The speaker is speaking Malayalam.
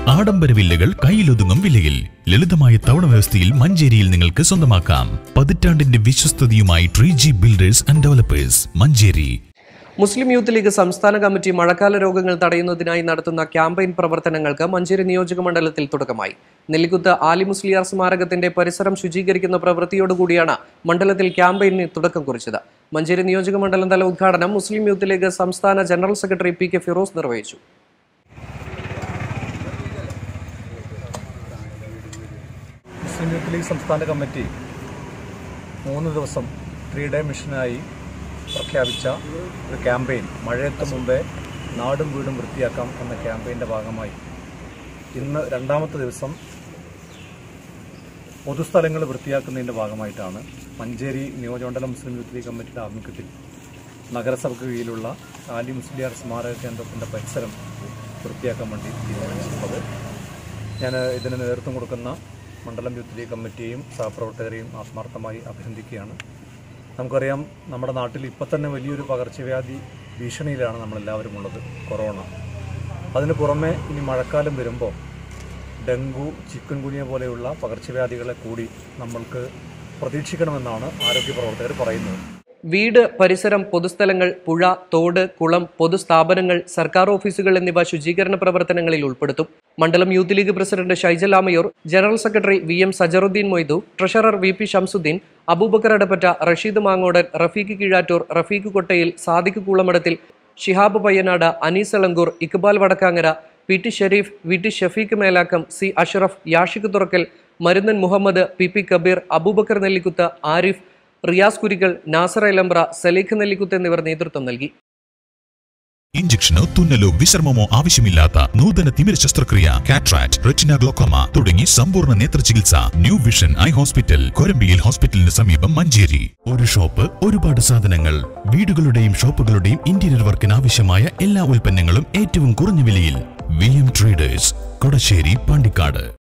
ആഡംബര വില്ലകൾ കയ്യിലൊതുങ്ങും വിലയിൽ ലളിതമായ തവണ വ്യവസ്ഥയിൽ മഞ്ചേരിയിൽ നിങ്ങൾക്ക് സ്വന്തമാക്കാം പതിറ്റാണ്ടിന്റെ വിശ്വസ്തതയുമായി three G builders and developers Manjeri Muslim Youth League സംസ്ഥാന കമ്മിറ്റി മഴക്കാല രോഗങ്ങൾ തടയുന്നതിനായി നടത്തുന്ന ക്യാമ്പയിൻ പ്രവർത്തനങ്ങൾക്ക് മഞ്ചേരി നിയോജക മണ്ഡലത്തിൽ തുടക്കമായി നെല്ലിക്കുത്ത് ആലി മുസ്ലിയാർ സ്മാരകത്തിന്റെ പരിസരം ശുചീകരിക്കുന്ന പ്രവൃത്തിയോടുകൂടിയാണ് മണ്ഡലത്തിൽ ക്യാമ്പയിന് തുടക്കം കുറിച്ചത് മഞ്ചേരി നിയോജക മണ്ഡലം തല ഉദ്ഘാടനം മുസ്ലിം യൂത്ത് ലീഗ് സംസ്ഥാന ജനറൽ സെക്രട്ടറി പി കെ ഫിറോസ് നിർവഹിച്ചു മുസ്ലിം യൂത്ത് ലീഗ് സംസ്ഥാന കമ്മിറ്റി മൂന്ന് ദിവസം ത്രീ ഡേ മിഷനായി പ്രഖ്യാപിച്ച ഒരു ക്യാമ്പയിൻ മഴയത്ത് മുമ്പേ നാടും വീടും വൃത്തിയാക്കാം എന്ന ക്യാമ്പയിൻ്റെ ഭാഗമായി ഇന്ന് രണ്ടാമത്തെ ദിവസം പൊതുസ്ഥലങ്ങൾ വൃത്തിയാക്കുന്നതിൻ്റെ ഭാഗമായിട്ടാണ് മഞ്ചേരി നിയോജകമണ്ഡലം മുസ്ലിം യൂത്ത് ലീഗ് കമ്മിറ്റിയുടെ ആഭിമുഖ്യത്തിൽ നഗരസഭയ്ക്ക് കീഴിലുള്ള ആലി മുസ്ലിയാർ സ്മാരക കേന്ദ്രത്തിൻ്റെ പരിസരം വൃത്തിയാക്കാൻ വേണ്ടി തീരുമാനിച്ചിട്ടുള്ളത് ഞാൻ ഇതിന് നേതൃത്വം കൊടുക്കുന്ന മണ്ഡലം യൂത്ത് ലീഗ് കമ്മിറ്റിയെയും സഹപ്രവർത്തകരെയും ആത്മാർത്ഥമായി അഭിനന്ദിക്കുകയാണ് നമുക്കറിയാം നമ്മുടെ നാട്ടിൽ ഇപ്പം തന്നെ വലിയൊരു പകർച്ചവ്യാധി ഭീഷണിയിലാണ് നമ്മളെല്ലാവരും ഉള്ളത് കൊറോണ അതിന് പുറമെ ഇനി മഴക്കാലം വരുമ്പോൾ ഡെങ്കു ചിക്കൻ ഗുനിയ പോലെയുള്ള പകർച്ചവ്യാധികളെ കൂടി നമ്മൾക്ക് പ്രതീക്ഷിക്കണമെന്നാണ് ആരോഗ്യ പ്രവർത്തകർ പറയുന്നത് വീട് പരിസരം പൊതുസ്ഥലങ്ങൾ പുഴ തോട് കുളം പൊതുസ്ഥാപനങ്ങൾ സർക്കാർ ഓഫീസുകൾ എന്നിവ ശുചീകരണ പ്രവർത്തനങ്ങളിൽ ഉൾപ്പെടുത്തും മണ്ഡലം Youth League president Shaijal Amayur general secretary V M Sajaruddin Moidu treasurer V P Shamsuddin Aboobacker Adappatta Rasheed Mangodan Rafeeq Keezhattur Rafeeq Kottayil Sadiq Koolamadathil Shihab Payyanad Anees Alankur Iqbal Vadakkangara P T Shareef V T Shafeeq Melakkam C Ashraf Yashik Thurakkal Marunnan Muhammad P P Kabeer Aboobacker Nellikuth Arif Riyas Kurikal Nasar Elambra Saleeq Nellikuth എന്നിവർ നേതൃത്വം നൽകി ഇഞ്ചക്ഷനോ തുന്നലോ വിശ്രമമോ ആവശ്യമില്ലാത്ത നൂതന തിമിര ശസ്ത്രക്രിയ കാട്രാക്ട് റെറ്റിന ഗ്ലോക്കോമ തുടങ്ങി സമ്പൂർണ്ണ നേത്ര ചികിത്സ ന്യൂ വിഷൻ ഐ ഹോസ്പിറ്റൽ കൊരമ്പിയിൽ ഹോസ്പിറ്റലിന് സമീപം മഞ്ചേരി ഒരു ഷോപ്പ് ഒരുപാട് സാധനങ്ങൾ വീടുകളുടെയും ഷോപ്പുകളുടെയും ഇന്റീരിയർ വർക്കിന് ആവശ്യമായ എല്ലാ ഉൽപ്പന്നങ്ങളും ഏറ്റവും കുറഞ്ഞ വിലയിൽ വി എം ട്രേഡേഴ്സ് കൊടശ്ശേരി പാണ്ടിക്കാട്